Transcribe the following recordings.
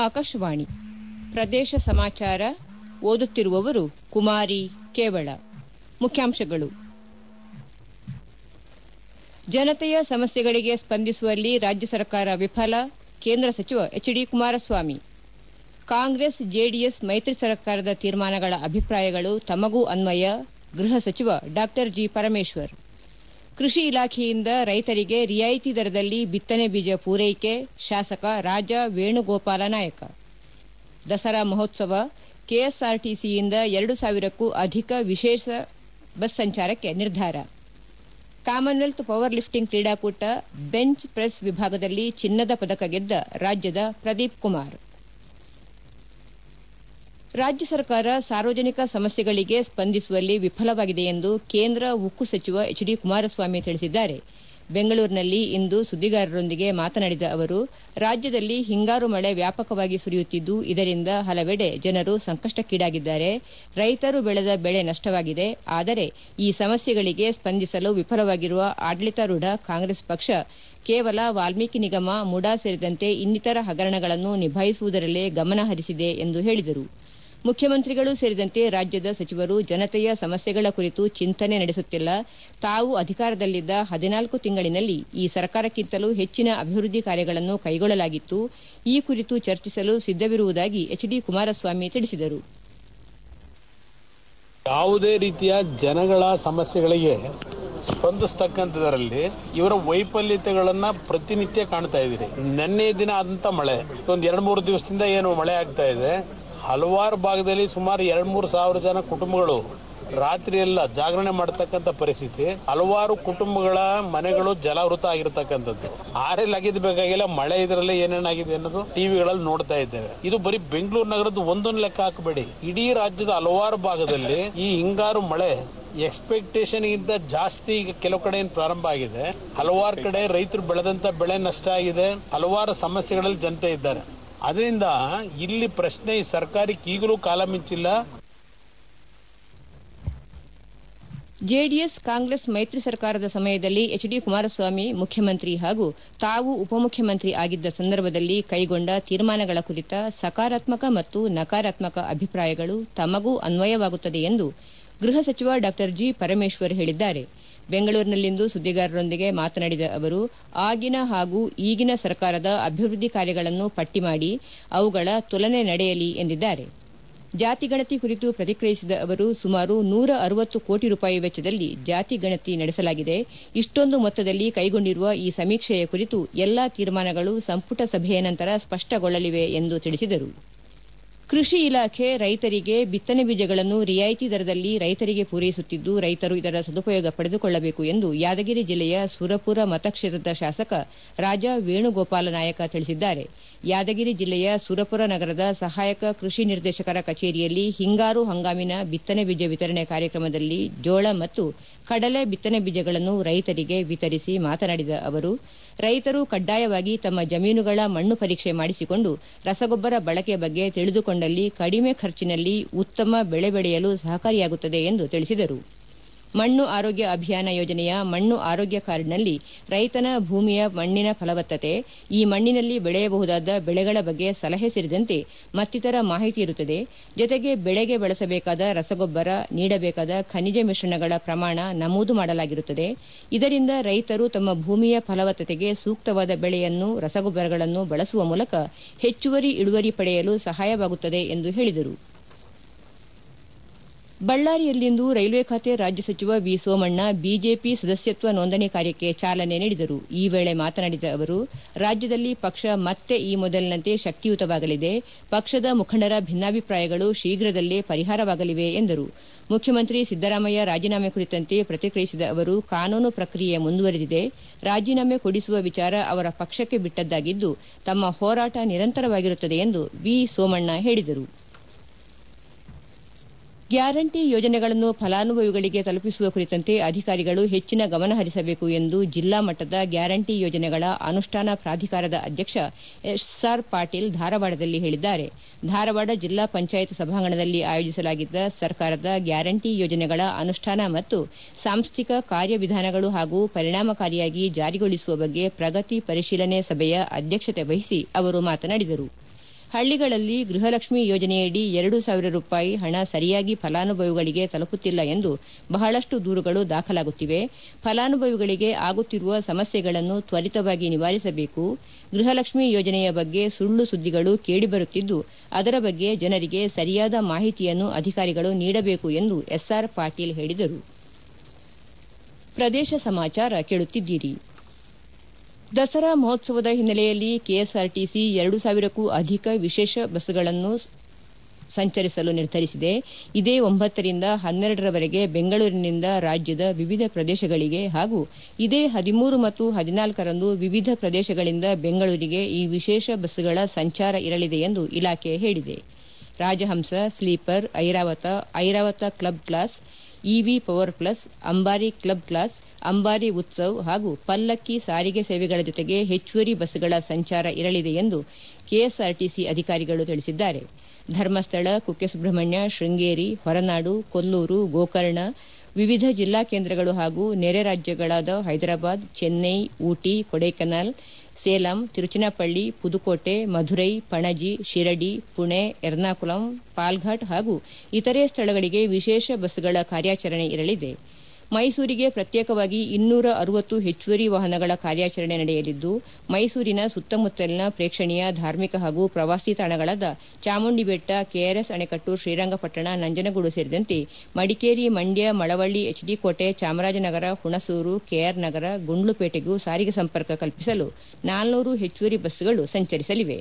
ಆಕಾಶವಾಣಿ ಪ್ರದೇಶ ಸಮಾಚಾರ ಓದುತ್ತಿರುವವರು ಕುಮಾರಿ ಕೇವಳ ಮುಖ್ಯಾಂಶಗಳು ಜನತೆಯ ಸಮಸ್ಯೆಗಳಿಗೆ ಸ್ಪಂದಿಸುವಲ್ಲಿ ರಾಜ್ಯ ಸರ್ಕಾರ ವಿಫಲ ಕೇಂದ್ರ ಸಚಿವ H D Kumaraswamy Congress JDS ಮೈತ್ರಿ ಸರ್ಕಾರದ ತೀರ್ಮಾನಗಳ ಅಭಿಪ್ರಾಯಗಳು ತಮಗೂ ಅನ್ವಯ ಗೃಹ ಸಚಿವ ಡಾ ಜಿ ಪರಮೇಶ್ವರ್ ಕೃಷಿ ಇಲಾಖೆಯಿಂದ ರೈತರಿಗೆ ರಿಯಾಯಿತಿ ದರದಲ್ಲಿ ಬಿತ್ತನೆ ಬೀಜ ಪೂರೈಕೆ ಶಾಸಕ ರಾಜ ವೇಣುಗೋಪಾಲ ನಾಯಕ ದಸರಾ ಮಹೋತ್ಸವ ಕೆಎಸ್ಆರ್ಟಿಸಿಯಿಂದ ಎರಡು ಸಾವಿರಕ್ಕೂ ಅಧಿಕ ವಿಶೇಷ ಬಸ್ ಸಂಚಾರಕ್ಕೆ ನಿರ್ಧಾರ ಕಾಮನ್ವೆಲ್ತ್ ಪವರ್ ಲಿಫ್ಟಿಂಗ್ ಕ್ರೀಡಾಕೂಟ ಬೆಂಚ್ ಪ್ರೆಸ್ ವಿಭಾಗದಲ್ಲಿ ಚಿನ್ನದ ಪದಕ ಗೆದ್ದ ರಾಜ್ಯದ ಪ್ರದೀಪ್ ಕುಮಾರ್ ರಾಜ್ಯ ಸರ್ಕಾರ ಸಾರ್ವಜನಿಕ ಸಮಸ್ಯೆಗಳಿಗೆ ಸ್ಪಂದಿಸುವಲ್ಲಿ ವಿಫಲವಾಗಿದೆ ಎಂದು ಕೇಂದ್ರ ಉಕ್ಕು ಸಚಿವ ಎಚ್ ಡಿ ಕುಮಾರಸ್ವಾಮಿ ತಿಳಿಸಿದ್ದಾರೆ ಬೆಂಗಳೂರಿನಲ್ಲಿ ಇಂದು ಸುದ್ದಿಗಾರರೊಂದಿಗೆ ಮಾತನಾಡಿದ ಅವರು ರಾಜ್ಯದಲ್ಲಿ ಹಿಂಗಾರು ಮಳೆ ವ್ಯಾಪಕವಾಗಿ ಸುರಿಯುತ್ತಿದ್ದು ಇದರಿಂದ ಹಲವೆಡೆ ಜನರು ಸಂಕಷ್ಟಕ್ಕೀಡಾಗಿದ್ದಾರೆ ರೈತರು ಬೆಳೆದ ಬೆಳೆ ನಷ್ಟವಾಗಿದೆ ಆದರೆ ಈ ಸಮಸ್ಯೆಗಳಿಗೆ ಸ್ಪಂದಿಸಲು ವಿಫಲವಾಗಿರುವ ಆಡಳಿತಾರೂಢ ಕಾಂಗ್ರೆಸ್ ಪಕ್ಷ ಕೇವಲ ವಾಲ್ಮೀಕಿ ನಿಗಮ ಮುಡಾ ಸೇರಿದಂತೆ ಇನ್ನಿತರ ಹಗರಣಗಳನ್ನು ನಿಭಾಯಿಸುವುದರಲ್ಲೇ ಗಮನ ಹರಿಸಿದೆ ಎಂದು ಹೇಳಿದರು ಮುಖ್ಯಮಂತ್ರಿಗಳು ಸೇರಿದಂತೆ ರಾಜ್ಯದ ಸಚಿವರು ಜನತೆಯ ಸಮಸ್ಯೆಗಳ ಕುರಿತು ಚಿಂತನೆ ನಡೆಸುತ್ತಿಲ್ಲ ತಾವು ಅಧಿಕಾರದಲ್ಲಿದ್ದ ಹದಿನಾಲ್ಕು ತಿಂಗಳಿನಲ್ಲಿ ಈ ಸರ್ಕಾರಕ್ಕಿಂತಲೂ ಹೆಚ್ಚಿನ ಅಭಿವೃದ್ಧಿ ಕಾರ್ಯಗಳನ್ನು ಕೈಗೊಳ್ಳಲಾಗಿತ್ತು ಈ ಕುರಿತು ಚರ್ಚಿಸಲು ಸಿದ್ದವಿರುವುದಾಗಿ ಎಚ್ ಡಿ ಕುಮಾರಸ್ವಾಮಿ ತಿಳಿಸಿದರು ಯಾವುದೇ ರೀತಿಯ ಜನಗಳ ಸಮಸ್ಯೆಗಳಿಗೆ ಸ್ಪಂದಿಸ್ತಕ್ಕಂಥದ್ರಲ್ಲಿ ಇವರ ವೈಫಲ್ಯತೆಗಳನ್ನ ಪ್ರತಿನಿತ್ಯ ಕಾಣ್ತಾ ಇದ್ದೀರಿ ನಿನ್ನೆ ದಿನ ಆದಂತ ಮಳೆ ಒಂದು ಎರಡ್ ಮೂರು ದಿವಸದಿಂದ ಏನು ಮಳೆ ಆಗ್ತಾ ಇದೆ ಹಲವಾರು ಭಾಗದಲ್ಲಿ ಸುಮಾರು ಎರಡ್ ಮೂರು ಸಾವಿರ ಜನ ಕುಟುಂಬಗಳು ರಾತ್ರಿ ಎಲ್ಲ ಜಾಗರಣೆ ಮಾಡತಕ್ಕಂತ ಪರಿಸ್ಥಿತಿ ಹಲವಾರು ಕುಟುಂಬಗಳ ಮನೆಗಳು ಜಲಾವೃತ ಆಗಿರತಕ್ಕಂಥದ್ದು ಆರೆಲ್ ಆಗಿದ್ ಬೇಕಾಗಿಲ್ಲ ಮಳೆ ಇದರಲ್ಲಿ ಏನೇನಾಗಿದೆ ಅನ್ನೋದು ಟಿವಿಗಳಲ್ಲಿ ನೋಡ್ತಾ ಇದ್ದೇವೆ ಇದು ಬರೀ ಬೆಂಗಳೂರು ನಗರದ ಒಂದೊಂದು ಲೆಕ್ಕ ಹಾಕಬೇಡಿ ಇಡೀ ರಾಜ್ಯದ ಹಲವಾರು ಭಾಗದಲ್ಲಿ ಈ ಹಿಂಗಾರು ಮಳೆ ಎಕ್ಸ್ಪೆಕ್ಟೇಷನ್ ಗಿಂತ ಜಾಸ್ತಿ ಈಗ ಕೆಲವು ಕಡೆ ಏನ್ ಪ್ರಾರಂಭ ಆಗಿದೆ ಹಲವಾರು ಕಡೆ ರೈತರು ಬೆಳೆದಂತ ಬೆಳೆ ನಷ್ಟ ಆಗಿದೆ ಹಲವಾರು ಸಮಸ್ಯೆಗಳಲ್ಲಿ ಜನತೆ ಇದ್ದಾರೆ ಅದರಿಂದ ಇಲ್ಲಿ ಪ್ರಶ್ನೆ ಈ ಸರ್ಕಾರಕ್ಕೆ ಈಗಲೂ ಕಾಲ ಮಿಂಚಿಲ್ಲ ಜೆಡಿಎಸ್ ಕಾಂಗ್ರೆಸ್ ಮೈತ್ರಿ ಸರ್ಕಾರದ ಸಮಯದಲ್ಲಿ ಎಚ್ ಡಿ ಕುಮಾರಸ್ವಾಮಿ ಮುಖ್ಯಮಂತ್ರಿ ಹಾಗೂ ತಾವು ಉಪಮುಖ್ಯಮಂತ್ರಿ ಆಗಿದ್ದ ಸಂದರ್ಭದಲ್ಲಿ ಕೈಗೊಂಡ ತೀರ್ಮಾನಗಳ ಕುರಿತ ಸಕಾರಾತ್ಮಕ ಮತ್ತು ನಕಾರಾತ್ಮಕ ಅಭಿಪ್ರಾಯಗಳು ತಮಗೂ ಅನ್ವಯವಾಗುತ್ತದೆ ಎಂದು ಗೃಹ ಸಚಿವ ಡಾ ಜಿ ಪರಮೇಶ್ವರ್ ಹೇಳಿದ್ದಾರೆ ಬೆಂಗಳೂರಿನಲ್ಲಿಂದು ಸುದ್ದಿಗಾರರೊಂದಿಗೆ ಮಾತನಾಡಿದ ಅವರು ಆಗಿನ ಹಾಗೂ ಈಗಿನ ಸರ್ಕಾರದ ಅಭಿವೃದ್ಧಿ ಕಾರ್ಯಗಳನ್ನು ಪಟ್ಟಿ ಮಾಡಿ ಅವುಗಳ ತುಲನೆ ನಡೆಯಲಿ ಎಂದಿದ್ದಾರೆ ಜಾತಿ ಗಣತಿ ಕುರಿತು ಪ್ರತಿಕ್ರಿಯಿಸಿದ ಅವರು ಸುಮಾರು ನೂರ ಅರವತ್ತು ಕೋಟಿ ರೂಪಾಯಿ ವೆಚ್ಚದಲ್ಲಿ ಜಾತಿ ಗಣತಿ ನಡೆಸಲಾಗಿದೆ ಇಷ್ಟೊಂದು ಮೊತ್ತದಲ್ಲಿ ಕೈಗೊಂಡಿರುವ ಈ ಸಮೀಕ್ಷೆಯ ಕುರಿತು ಎಲ್ಲಾ ತೀರ್ಮಾನಗಳು ಸಂಪುಟ ಸಭೆಯ ನಂತರ ಸ್ಪಷ್ಟಗೊಳ್ಳಲಿವೆ ಎಂದು ತಿಳಿಸಿದರು ಕೃಷಿ ಇಲಾಖೆ ರೈತರಿಗೆ ಬಿತ್ತನೆ ಬೀಜಗಳನ್ನು ರಿಯಾಯಿತಿ ದರದಲ್ಲಿ ರೈತರಿಗೆ ಪೂರೈಸುತ್ತಿದ್ದು ರೈತರು ಇದರ ಸದುಪಯೋಗ ಪಡೆದುಕೊಳ್ಳಬೇಕು ಎಂದು ಯಾದಗಿರಿ ಜಿಲ್ಲೆಯ ಸುರಪುರ ಮತಕ್ಷೇತ್ರದ ಶಾಸಕ ರಾಜ ವೇಣುಗೋಪಾಲ ನಾಯಕ ತಿಳಿಸಿದ್ದಾರೆ ಯಾದಗಿರಿ ಜಿಲ್ಲೆಯ ಸುರಪುರ ನಗರದ ಸಹಾಯಕ ಕೃಷಿ ನಿರ್ದೇಶಕರ ಕಚೇರಿಯಲ್ಲಿ ಹಿಂಗಾರು ಹಂಗಾಮಿನ ಬಿತ್ತನೆ ಬೀಜ ವಿತರಣೆ ಕಾರ್ಯಕ್ರಮದಲ್ಲಿ ಜೋಳ ಮತ್ತು ಕಡಲೆ ಬಿತ್ತನೆ ಬೀಜಗಳನ್ನು ರೈತರಿಗೆ ವಿತರಿಸಿ ಮಾತನಾಡಿದ ಅವರು ರೈತರು ಕಡ್ಡಾಯವಾಗಿ ತಮ್ಮ ಜಮೀನುಗಳ ಮಣ್ಣು ಪರೀಕ್ಷೆ ಮಾಡಿಸಿಕೊಂಡು ರಸಗೊಬ್ಬರ ಬಳಕೆ ಬಗ್ಗೆ ತಿಳಿದುಕೊಂಡಲ್ಲಿ ಕಡಿಮೆ ಖರ್ಚಿನಲ್ಲಿ ಉತ್ತಮ ಬೆಳೆ ಬೆಳೆಯಲು ಸಹಕಾರಿಯಾಗುತ್ತದೆ ಎಂದು ತಿಳಿಸಿದರು ಮಣ್ಣು ಆರೋಗ್ಯ ಅಭಿಯಾನ ಯೋಜನೆಯ ಮಣ್ಣು ಆರೋಗ್ಯ ಕಾರ್ಡ್ನಲ್ಲಿ ರೈತನ ಭೂಮಿಯ ಮಣ್ಣಿನ ಫಲವತ್ತತೆ ಈ ಮಣ್ಣಿನಲ್ಲಿ ಬೆಳೆಯಬಹುದಾದ ಬೆಳೆಗಳ ಬಗ್ಗೆ ಸಲಹೆ ಸೇರಿದಂತೆ ಮತ್ತಿತರ ಮಾಹಿತಿ ಇರುತ್ತದೆ ಜೊತೆಗೆ ಬೆಳೆಗೆ ಬಳಸಬೇಕಾದ ರಸಗೊಬ್ಬರ ನೀಡಬೇಕಾದ ಖನಿಜ ಮಿಶ್ರಣಗಳ ಪ್ರಮಾಣ ನಮೂದು ಮಾಡಲಾಗಿರುತ್ತದೆ ಇದರಿಂದ ರೈತರು ತಮ್ಮ ಭೂಮಿಯ ಫಲವತ್ತತೆಗೆ ಸೂಕ್ತವಾದ ಬೆಳೆಯನ್ನು ರಸಗೊಬ್ಬರಗಳನ್ನು ಬಳಸುವ ಮೂಲಕ ಹೆಚ್ಚುವರಿ ಇಳುವರಿ ಪಡೆಯಲು ಸಹಾಯವಾಗುತ್ತದೆ ಎಂದು ಹೇಳಿದರು ಬಳ್ಳಾರಿಯಲ್ಲಿಂದು ರೈಲ್ವೆ ಖಾತೆ ರಾಜ್ಯ ಸಚಿವ ವಿ ಸೋಮಣ್ಣ ಬಿಜೆಪಿ ಸದಸ್ಯತ್ವ ನೋಂದಣಿ ಕಾರ್ಯಕ್ಕೆ ಚಾಲನೆ ನೀಡಿದರು ಈ ವೇಳೆ ಮಾತನಾಡಿದ ಅವರು ರಾಜ್ಯದಲ್ಲಿ ಪಕ್ಷ ಮತ್ತೆ ಈ ಮೊದಲಿನಂತೆ ಶಕ್ತಿಯುತವಾಗಲಿದೆ ಪಕ್ಷದ ಮುಖಂಡರ ಭಿನ್ನಾಭಿಪ್ರಾಯಗಳು ಶೀಘ್ರದಲ್ಲೇ ಪರಿಹಾರವಾಗಲಿವೆ ಎಂದರು ಮುಖ್ಯಮಂತ್ರಿ ಸಿದ್ದರಾಮಯ್ಯ ರಾಜೀನಾಮೆ ಕುರಿತಂತೆ ಪ್ರತಿಕ್ರಿಯಿಸಿದ ಅವರು ಕಾನೂನು ಪ್ರಕ್ರಿಯೆ ಮುಂದುವರೆದಿದೆ ರಾಜೀನಾಮೆ ಕೊಡಿಸುವ ವಿಚಾರ ಅವರ ಪಕ್ಷಕ್ಕೆ ಬಿಟ್ಟದ್ದಾಗಿದ್ದು ತಮ್ಮ ಹೋರಾಟ ನಿರಂತರವಾಗಿರುತ್ತದೆ ಎಂದು ವಿ ಸೋಮಣ್ಣ ಹೇಳಿದರು ಗ್ಯಾರಂಟಿ ಯೋಜನೆಗಳನ್ನು ಫಲಾನುಭವಿಗಳಿಗೆ ತಲುಪಿಸುವ ಕುರಿತಂತೆ ಅಧಿಕಾರಿಗಳು ಹೆಚ್ಚಿನ ಗಮನ ಹರಿಸಬೇಕು ಎಂದು ಜಿಲ್ಲಾ ಮಟ್ಟದ ಗ್ಯಾರಂಟಿ ಯೋಜನೆಗಳ ಅನುಷ್ಠಾನ ಪ್ರಾಧಿಕಾರದ ಅಧ್ಯಕ್ಷ ಎಸ್ಆರ್ ಪಾಟೀಲ್ ಧಾರವಾಡದಲ್ಲಿ ಹೇಳಿದ್ದಾರೆ ಧಾರವಾಡ ಜಿಲ್ಲಾ ಪಂಚಾಯತ್ ಸಭಾಂಗಣದಲ್ಲಿ ಆಯೋಜಿಸಲಾಗಿದ್ದ ಸರ್ಕಾರದ ಗ್ಯಾರಂಟಿ ಯೋಜನೆಗಳ ಅನುಷ್ಠಾನ ಮತ್ತು ಸಾಂಸ್ಥಿಕ ಕಾರ್ಯವಿಧಾನಗಳು ಹಾಗೂ ಪರಿಣಾಮಕಾರಿಯಾಗಿ ಜಾರಿಗೊಳಿಸುವ ಬಗ್ಗೆ ಪ್ರಗತಿ ಪರಿಶೀಲನೆ ಸಭೆಯ ಅಧ್ಯಕ್ಷತೆ ವಹಿಸಿ ಅವರು ಮಾತನಾಡಿದರು ಹಳ್ಳಿಗಳಲ್ಲಿ ಗೃಹಲಕ್ಷ್ಮಿ ಯೋಜನೆಯಡಿ ಎರಡು ಸಾವಿರ ರೂಪಾಯಿ ಹಣ ಸರಿಯಾಗಿ ಫಲಾನುಭವಿಗಳಿಗೆ ತಲುಪುತ್ತಿಲ್ಲ ಎಂದು ಬಹಳಷ್ಟು ದೂರುಗಳು ದಾಖಲಾಗುತ್ತಿವೆ ಫಲಾನುಭವಿಗಳಿಗೆ ಆಗುತ್ತಿರುವ ಸಮಸ್ಯೆಗಳನ್ನು ತ್ವರಿತವಾಗಿ ನಿವಾರಿಸಬೇಕು ಗೃಹಲಕ್ಷ್ಮಿ ಯೋಜನೆಯ ಬಗ್ಗೆ ಸುಳ್ಳು ಸುದ್ದಿಗಳು ಕೇಳಿಬರುತ್ತಿದ್ದು ಅದರ ಬಗ್ಗೆ ಜನರಿಗೆ ಸರಿಯಾದ ಮಾಹಿತಿಯನ್ನು ಅಧಿಕಾರಿಗಳು ನೀಡಬೇಕು ಎಂದು ಎಸ್ಆರ್ ಪಾಟೀಲ್ ಹೇಳಿದರು ಪ್ರದೇಶ ಸಮಾಚಾರ ಕೇಳುತ್ತಿದ್ದೀರಿ ದಸರಾ ಮಹೋತ್ಸವದ ಹಿನ್ನೆಲೆಯಲ್ಲಿ ಕೆಎಸ್ಆರ್ಟಿಸಿ ಎರಡು ಸಾವಿರಕ್ಕೂ ಅಧಿಕ ವಿಶೇಷ ಬಸ್ಗಳನ್ನು ಸಂಚರಿಸಲು ನಿರ್ಧರಿಸಿದೆ ಇದೇ ಒಂಬತ್ತರಿಂದ ಹನ್ನೆರಡರವರೆಗೆ ಬೆಂಗಳೂರಿನಿಂದ ರಾಜ್ಯದ ವಿವಿಧ ಪ್ರದೇಶಗಳಿಗೆ ಹಾಗೂ ಇದೇ ಹದಿಮೂರು ಮತ್ತು ಹದಿನಾಲ್ಕರಂದು ವಿವಿಧ ಪ್ರದೇಶಗಳಿಂದ ಬೆಂಗಳೂರಿಗೆ ಈ ವಿಶೇಷ ಬಸ್ಗಳ ಸಂಚಾರ ಇರಲಿದೆ ಎಂದು ಇಲಾಖೆ ಹೇಳಿದೆ Rajahamsa sleeper Airavat Airavat club class EV power plus Ambari club class Ambari Utsav ಹಾಗೂ ಪಲ್ಲಕ್ಕಿ ಸಾರಿಗೆ ಸೇವೆಗಳ ಜೊತೆಗೆ ಹೆಚ್ಚುವರಿ ಬಸ್ಗಳ ಸಂಚಾರ ಇರಲಿದೆ ಎಂದು ಕೆಎಸ್ಆರ್ಟಿಸಿ ಅಧಿಕಾರಿಗಳು ತಿಳಿಸಿದ್ದಾರೆ ಧರ್ಮಸ್ಥಳ ಕುಕ್ಕೆ ಸುಬ್ರಹ್ಮಣ್ಯ ಶೃಂಗೇರಿ ಹೊರನಾಡು ಕೊಲ್ಲೂರು ಗೋಕರ್ಣ ವಿವಿಧ ಜಿಲ್ಲಾ ಕೇಂದ್ರಗಳು ಹಾಗೂ ನೆರೆ ರಾಜ್ಯಗಳಾದ ಹೈದರಾಬಾದ್ ಚೆನ್ನೈ ಊಟಿ ಕೊಡೈಕನಾಲ್ ಸೇಲಂ ತಿರುಚಿನಪಳ್ಳಿ ಪುದುಕೋಟೆ ಮಧುರೈ ಪಣಜಿ ಶಿರಡಿ ಪುಣೆ ಎರ್ನಾಕುಲಂ ಪಾಲ್ಘಾಟ್ ಹಾಗೂ ಇತರೆ ಸ್ಥಳಗಳಿಗೆ ವಿಶೇಷ ಬಸ್ಗಳ ಕಾರ್ಯಾಚರಣೆ ಇರಲಿದೆ ಮೈಸೂರಿಗೆ ಪ್ರತ್ಯೇಕವಾಗಿ ಇನ್ನೂರ ಅರವತ್ತು ಹೆಚ್ಚುವರಿ ವಾಹನಗಳ ಕಾರ್ಯಾಚರಣೆ ನಡೆಯಲಿದ್ದು ಮೈಸೂರಿನ ಸುತ್ತಮುತ್ತಲಿನ ಪ್ರೇಕ್ಷಣೀಯ ಧಾರ್ಮಿಕ ಹಾಗೂ ಪ್ರವಾಸಿ ತಾಣಗಳಾದ ಚಾಮುಂಡಿ ಬೆಟ್ಟ ಕೆಆರ್ಎಸ್ ಅಣೆಕಟ್ಟು ಶ್ರೀರಂಗಪಟ್ಟಣ ನಂಜನಗೂಡು ಸೇರಿದಂತೆ ಮಡಿಕೇರಿ ಮಂಡ್ಯ ಮಳವಳ್ಳಿ ಎಚ್ಡಿ ಕೋಟೆ ಚಾಮರಾಜನಗರ ಹುಣಸೂರು ಕೆಆರ್ ನಗರ ಗುಂಡ್ಲುಪೇಟೆಗೂ ಸಾರಿಗೆ ಸಂಪರ್ಕ ಕಲ್ಪಿಸಲು ನಾಲ್ನೂರು ಹೆಚ್ಚುವರಿ ಬಸ್ಗಳು ಸಂಚರಿಸಲಿವೆ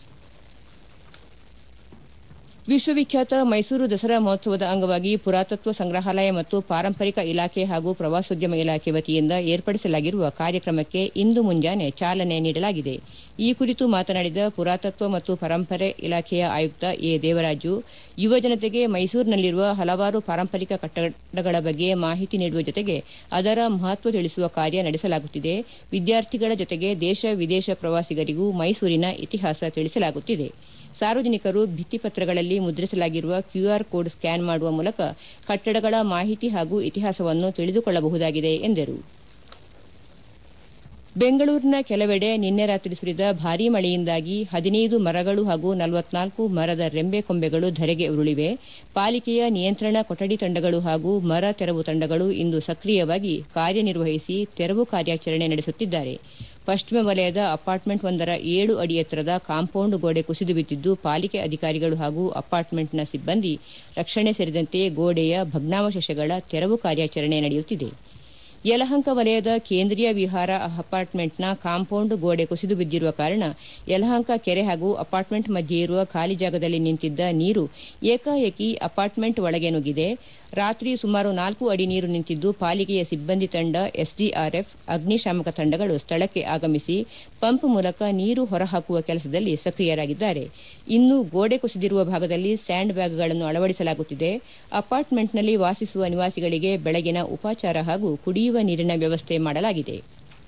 ವಿಶ್ವವಿಖ್ಯಾತ ಮೈಸೂರು ದಸರಾ ಮಹೋತ್ಸವದ ಅಂಗವಾಗಿ ಪುರಾತತ್ವ ಸಂಗ್ರಹಾಲಯ ಮತ್ತು ಪಾರಂಪರಿಕ ಇಲಾಖೆ ಹಾಗೂ ಪ್ರವಾಸೋದ್ಯಮ ಇಲಾಖೆ ವತಿಯಿಂದ ಏರ್ಪಡಿಸಲಾಗಿರುವ ಕಾರ್ಯಕ್ರಮಕ್ಕೆ ಇಂದು ಮುಂಜಾನೆ ಚಾಲನೆ ನೀಡಲಾಗಿದೆ ಈ ಕುರಿತು ಮಾತನಾಡಿದ ಪುರಾತತ್ವ ಮತ್ತು ಪರಂಪರೆ ಇಲಾಖೆಯ ಆಯುಕ್ತ ಎ ದೇವರಾಜು ಯುವಜನತೆಗೆ ಮೈಸೂರಿನಲ್ಲಿರುವ ಹಲವಾರು ಪಾರಂಪರಿಕ ಕಟ್ಟಡಗಳ ಬಗ್ಗೆ ಮಾಹಿತಿ ನೀಡುವ ಜೊತೆಗೆ ಅದರ ಮಹತ್ವ ತಿಳಿಸುವ ಕಾರ್ಯ ನಡೆಸಲಾಗುತ್ತಿದೆ ವಿದ್ಯಾರ್ಥಿಗಳ ಜೊತೆಗೆ ದೇಶ ವಿದೇಶ ಪ್ರವಾಸಿಗರಿಗೂ ಮೈಸೂರಿನ ಇತಿಹಾಸ ತಿಳಿಸಲಾಗುತ್ತಿದೆ ಸಾರ್ವಜನಿಕರು ಭಿತ್ತಿಪತ್ರಗಳಲ್ಲಿ ಮುದ್ರಿಸಲಾಗಿರುವ ಕ್ಯೂಆರ್ ಕೋಡ್ ಸ್ಕ್ಯಾನ್ ಮಾಡುವ ಮೂಲಕ ಕಟ್ಟಡಗಳ ಮಾಹಿತಿ ಹಾಗೂ ಇತಿಹಾಸವನ್ನು ತಿಳಿದುಕೊಳ್ಳಬಹುದಾಗಿದೆ ಎಂದರು ಬೆಂಗಳೂರಿನ ಕೆಲವೆಡೆ ನಿನ್ನೆ ರಾತ್ರಿ ಸುರಿದ ಭಾರೀ ಮಳೆಯಿಂದಾಗಿ ಹದಿನೈದು ಮರಗಳು ಹಾಗೂ ನಲವತ್ನಾಲ್ಕು ಮರದ ರೆಂಬೆ ಕೊಂಬೆಗಳು ಧರೆಗೆ ಉರುಳಿವೆ ಪಾಲಿಕೆಯ ನಿಯಂತ್ರಣ ಕೊಠಡಿ ತಂಡಗಳು ಹಾಗೂ ಮರ ತೆರವು ತಂಡಗಳು ಇಂದು ಸಕ್ರಿಯವಾಗಿ ಕಾರ್ಯನಿರ್ವಹಿಸಿ ತೆರವು ಕಾರ್ಯಾಚರಣೆ ನಡೆಸುತ್ತಿದ್ದಾರೆ ಪಶ್ಚಿಮ ವಲಯದ ಅಪಾರ್ಟ್ಮೆಂಟ್ ಒಂದರ ಏಳು ಅಡಿ ಎತ್ತರದ ಕಾಂಪೌಂಡ್ ಗೋಡೆ ಕುಸಿದು ಬಿದ್ದಿದ್ದು ಪಾಲಿಕೆ ಅಧಿಕಾರಿಗಳು ಹಾಗೂ ಅಪಾರ್ಟ್ಮೆಂಟ್ನ ಸಿಬ್ಬಂದಿ ರಕ್ಷಣೆ ಸೇರಿದಂತೆ ಗೋಡೆಯ ಭಗ್ನಾವಶೇಷಗಳ ತೆರವು ಕಾರ್ಯಾಚರಣೆ ನಡೆಯುತ್ತಿದೆ ಯಲಹಂಕ ವಲಯದ ಕೇಂದ್ರೀಯ ವಿಹಾರ ಅಪಾರ್ಟ್ಮೆಂಟ್ನ ಕಾಂಪೌಂಡ್ ಗೋಡೆ ಕುಸಿದು ಬಿದ್ದಿರುವ ಕಾರಣ ಯಲಹಂಕ ಕೆರೆ ಹಾಗೂ ಅಪಾರ್ಟ್ಮೆಂಟ್ ಮಧ್ಯೆ ಇರುವ ಖಾಲಿ ಜಾಗದಲ್ಲಿ ನಿಂತಿದ್ದ ನೀರು ಏಕಾಏಕಿ ಅಪಾರ್ಟ್ಮೆಂಟ್ ಒಳಗೆ ನುಗ್ಗಿದೆ ರಾತ್ರಿ ಸುಮಾರು ನಾಲ್ಕು ಅಡಿ ನೀರು ನಿಂತಿದ್ದು ಪಾಲಿಕೆಯ ಸಿಬ್ಬಂದಿ ತಂಡ ಎಸ್ಡಿಆರ್ಎಫ್ ಅಗ್ನಿಶಾಮಕ ತಂಡಗಳು ಸ್ಥಳಕ್ಕೆ ಆಗಮಿಸಿ ಪಂಪ್ ಮೂಲಕ ನೀರು ಹೊರಹಾಕುವ ಕೆಲಸದಲ್ಲಿ ಸಕ್ರಿಯರಾಗಿದ್ದಾರೆ ಇನ್ನು ಗೋಡೆ ಕುಸಿದಿರುವ ಭಾಗದಲ್ಲಿ ಸ್ಯಾಂಡ್ ಬ್ಯಾಗ್ಗಳನ್ನು ಅಳವಡಿಸಲಾಗುತ್ತಿದೆ ಅಪಾರ್ಟ್ಮೆಂಟ್ನಲ್ಲಿ ವಾಸಿಸುವ ನಿವಾಸಿಗಳಿಗೆ ಬೆಳಗಿನ ಉಪಚಾರ ಹಾಗೂ ಕುಡಿಯುವ ನೀರಿನ ವ್ಯವಸ್ಥೆ ಮಾಡಲಾಗಿದೆ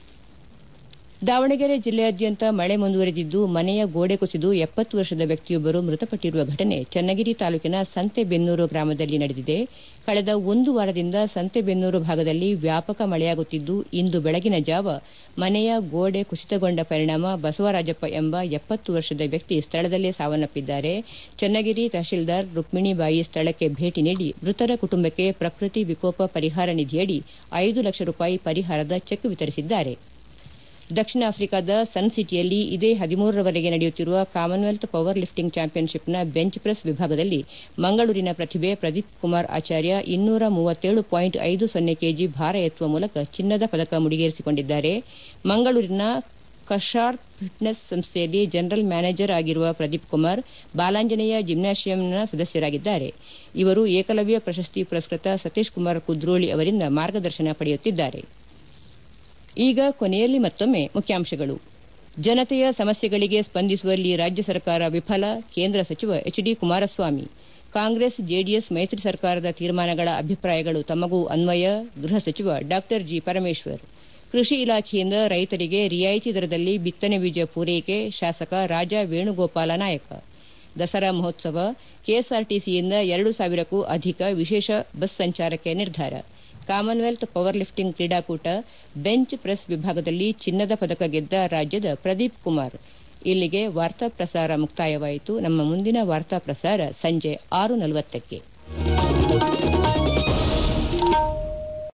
ದಾವಣಗೆರೆ ಜಿಲ್ಲೆಯಾದ್ಯಂತ ಮಳೆ ಮುಂದುವರೆದಿದ್ದು ಮನೆಯ ಗೋಡೆ ಕುಸಿದು ಎಪ್ಪತ್ತು ವರ್ಷದ ವ್ಯಕ್ತಿಯೊಬ್ಬರು ಮೃತಪಟ್ಟಿರುವ ಘಟನೆ ಚನ್ನಗಿರಿ ತಾಲೂಕಿನ ಸಂತೆಬೆನ್ನೂರು ಗ್ರಾಮದಲ್ಲಿ ನಡೆದಿದೆ ಕಳೆದ ಒಂದು ವಾರದಿಂದ ಸಂತೆಬೆನ್ನೂರು ಭಾಗದಲ್ಲಿ ವ್ಯಾಪಕ ಮಳೆಯಾಗುತ್ತಿದ್ದು ಇಂದು ಬೆಳಗಿನ ಜಾವ ಮನೆಯ ಗೋಡೆ ಕುಸಿತಗೊಂಡ ಪರಿಣಾಮ ಬಸವರಾಜಪ್ಪ ಎಂಬ ಎಪ್ಪತ್ತು ವರ್ಷದ ವ್ಯಕ್ತಿ ಸ್ಥಳದಲ್ಲೇ ಸಾವನ್ನಪ್ಪಿದ್ದಾರೆ ಚನ್ನಗಿರಿ ತಹಶೀಲ್ದಾರ್ ರುಕ್ಮಿಣಿಬಾಯಿ ಸ್ಥಳಕ್ಕೆ ಭೇಟಿ ನೀಡಿ ಮೃತರ ಕುಟುಂಬಕ್ಕೆ ಪ್ರಕೃತಿ ವಿಕೋಪ ಪರಿಹಾರ ನಿಧಿಯಡಿ ಐದು ಲಕ್ಷ ರೂಪಾಯಿ ಪರಿಹಾರದ ಚೆಕ್ ವಿತರಿಸಿದ್ದಾರೆ ದಕ್ಷಿಣ ಆಫ್ರಿಕಾದ ಸನ್ ಸಿಟಿಯಲ್ಲಿ ಇದೇ ಹದಿಮೂರರವರೆಗೆ ನಡೆಯುತ್ತಿರುವ ಕಾಮನ್ವೆಲ್ತ್ ಪವರ್ ಲಿಫ್ಟಿಂಗ್ ಚಾಂಪಿಯನ್ಶಿಪ್ನ ಬೆಂಚ್ ಪ್ರೆಸ್ ವಿಭಾಗದಲ್ಲಿ ಮಂಗಳೂರಿನ ಪ್ರತಿಭೆ ಪ್ರದೀಪ್ ಕುಮಾರ್ ಆಚಾರ್ಯ ಇನ್ನೂರ ಮೂವತ್ತೇಳು ಪಾಯಿಂಟ್ ಐದು ಸೊನ್ನೆ ಕೆಜಿ ಭಾರ ಎತ್ತುವ ಮೂಲಕ ಚಿನ್ನದ ಪದಕ ಮುಡಿಗೇರಿಸಿಕೊಂಡಿದ್ದಾರೆ ಮಂಗಳೂರಿನ ಕಶಾರ್ ಫಿಟ್ನೆಸ್ ಸಂಸ್ಥೆಯಲ್ಲಿ ಜನರಲ್ ಮ್ಯಾನೇಜರ್ ಆಗಿರುವ ಪ್ರದೀಪ್ ಕುಮಾರ್ ಬಾಲಾಂಜನೇಯ ಜಿಮ್ನಾಶಿಯಂನ ಸದಸ್ಯರಾಗಿದ್ದಾರೆ ಇವರು ಏಕಲವ್ಯ ಪ್ರಶಸ್ತಿ ಪುರಸ್ಕೃತ ಸತೀಶ್ ಕುಮಾರ್ ಕುದ್ರೋಳಿ ಅವರಿಂದ ಮಾರ್ಗದರ್ಶನ ಪಡೆಯುತ್ತಿದ್ದಾರೆ ಈಗ ಕೊನೆಯಲ್ಲಿ ಮತ್ತೊಮ್ಮೆ ಮುಖ್ಯಾಂಶಗಳು ಜನತೆಯ ಸಮಸ್ಯೆಗಳಿಗೆ ಸ್ಪಂದಿಸುವಲ್ಲಿ ರಾಜ್ಯ ಸರ್ಕಾರ ವಿಫಲ ಕೇಂದ್ರ ಸಚಿವ H D Kumaraswamy Congress JDS ಮೈತ್ರಿ ಸರ್ಕಾರದ ತೀರ್ಮಾನಗಳ ಅಭಿಪ್ರಾಯಗಳು ತಮಗೂ ಅನ್ವಯ ಗೃಹ ಸಚಿವ ಡಾ ಜಿ ಪರಮೇಶ್ವರ್ ಕೃಷಿ ಇಲಾಖೆಯಿಂದ ರೈತರಿಗೆ ರಿಯಾಯಿತಿ ದರದಲ್ಲಿ ಬಿತ್ತನೆ ಬೀಜ ಪೂರೈಕೆ ಶಾಸಕ ರಾಜಾ ವೇಣುಗೋಪಾಲ ನಾಯಕ ದಸರಾ ಮಹೋತ್ಸವ ಕೆಎಸ್ಆರ್ಟಿಸಿಯಿಂದ ಎರಡು ಸಾವಿರಕ್ಕೂ ಅಧಿಕ ವಿಶೇಷ ಬಸ್ ಸಂಚಾರಕ್ಕೆ ನಿರ್ಧಾರ ಕಾಮನ್ವೆಲ್ತ್ ಪವರ್ ಲಿಫ್ಟಿಂಗ್ ಕ್ರೀಡಾಕೂಟ ಬೆಂಚ್ ಪ್ರೆಸ್ ವಿಭಾಗದಲ್ಲಿ ಚಿನ್ನದ ಪದಕ ಗೆದ್ದ ರಾಜ್ಯದ ಪ್ರದೀಪ್ ಕುಮಾರ್ ಇಲ್ಲಿಗೆ ವಾರ್ತಾ ಪ್ರಸಾರ ಮುಕ್ತಾಯವಾಯಿತು ನಮ್ಮ ಮುಂದಿನ ವಾರ್ತಾ ಪ್ರಸಾರ ಸಂಜೆ ಆರು ನಲವತ್ತಕ್ಕೆ